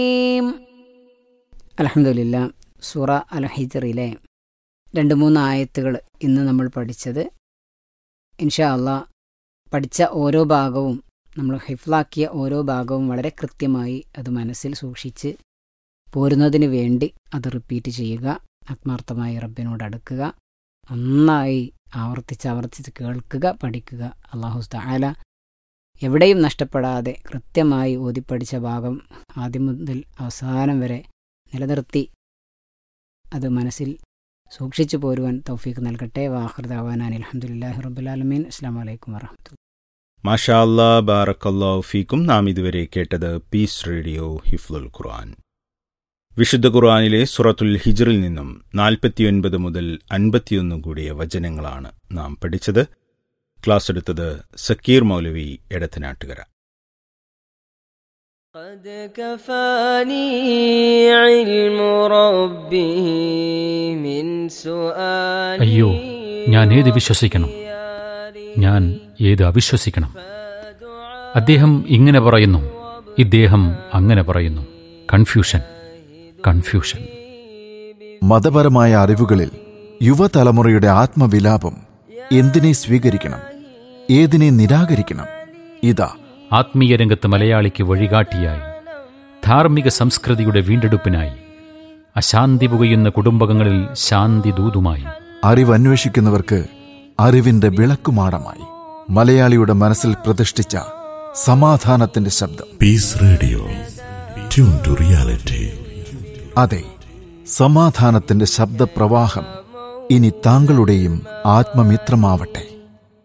അലഹമുല്ല സൂറ അൽ ഹിജറിലെ രണ്ട് മൂന്ന് ആയത്തുകൾ ഇന്ന് നമ്മൾ പഠിച്ചത് ഇൻഷാ അള്ളാ പഠിച്ച ഓരോ ഭാഗവും നമ്മൾ ഹിഫ്ലാക്കിയ ഓരോ ഭാഗവും വളരെ കൃത്യമായി അത് മനസ്സിൽ സൂക്ഷിച്ച് പോരുന്നതിന് വേണ്ടി അത് റിപ്പീറ്റ് ചെയ്യുക ആത്മാർത്ഥമായി റബ്ബിനോട് അടുക്കുക നന്നായി ആവർത്തിച്ച് ആവർത്തിച്ച് കേൾക്കുക പഠിക്കുക അള്ളാഹു താല എവിടെയും നഷ്ടപ്പെടാതെ കൃത്യമായി ഓതിപ്പടിച്ച ഭാഗം ആദ്യം മുതൽ അവസാനം വരെ നിലനിർത്തി അത് മനസ്സിൽ സൂക്ഷിച്ചു പോരുവാൻ തൗഫീഖ് നൽകട്ടെ വാഹൃദാവാനാൻ അലഹമുല്ലാഹി റബ്ബുലാലമീൻ അസ്സാം വലൈക്കും വറഹമത്തു മാഷാ അല്ലാ ബാറക്കല്ലാ ഫീക്കും നാം ഇതുവരെ കേട്ടത് പീസ് റേഡിയോ ഹിഫ്ലുൽ ഖുർആൻ വിശുദ്ധ ഖുർആനിലെ സുറത്തുൽ ഹിജറിൽ നിന്നും നാൽപ്പത്തിയൊൻപത് മുതൽ അൻപത്തിയൊന്ന് കൂടിയ വചനങ്ങളാണ് നാം പഠിച്ചത് ക്ലാസ് എടുത്തത് സക്കീർ മൗലവി എടത്തനാട്ടുകര قد كفاني علم ربه من سؤالي അയ്യോ ഞാൻ ഏത് വിശ്വസിക്കണം ഞാൻ ഏത് അവിശ്വസിക്കണം അദ്ദേഹം ഇങ്ങനെ പറയുന്നു ഇദ്ദേഹം അങ്ങനെ പറയുന്നു കൺഫ്യൂഷൻ കൺഫ്യൂഷൻ മതപരമായ അറിവുകളിൽ യുവതലമുറയുടെ ആത്മവിലാപം എന്തിനെ സ്വീകരിക്കണം ഏതിനെ നിരാകരിക്കണം ഇതാ ആത്മീയ രംഗത്ത് മലയാളിക്ക് വഴികാട്ടിയായി ധാർമ്മിക സംസ്കൃതിയുടെ വീണ്ടെടുപ്പിനായി അശാന്തി പുകയുന്ന കുടുംബങ്ങളിൽ ശാന്തി ദൂതുമായി അറിവന്വേഷിക്കുന്നവർക്ക് അറിവിന്റെ വിളക്കുമാടമായി മലയാളിയുടെ മനസ്സിൽ പ്രതിഷ്ഠിച്ച സമാധാനത്തിന്റെ ശബ്ദം Peace Radio. Tune to reality. അതെ സമാധാനത്തിന്റെ ശബ്ദപ്രവാഹം ഇനി താങ്കളുടെയും ആത്മമിത്രമാവട്ടെ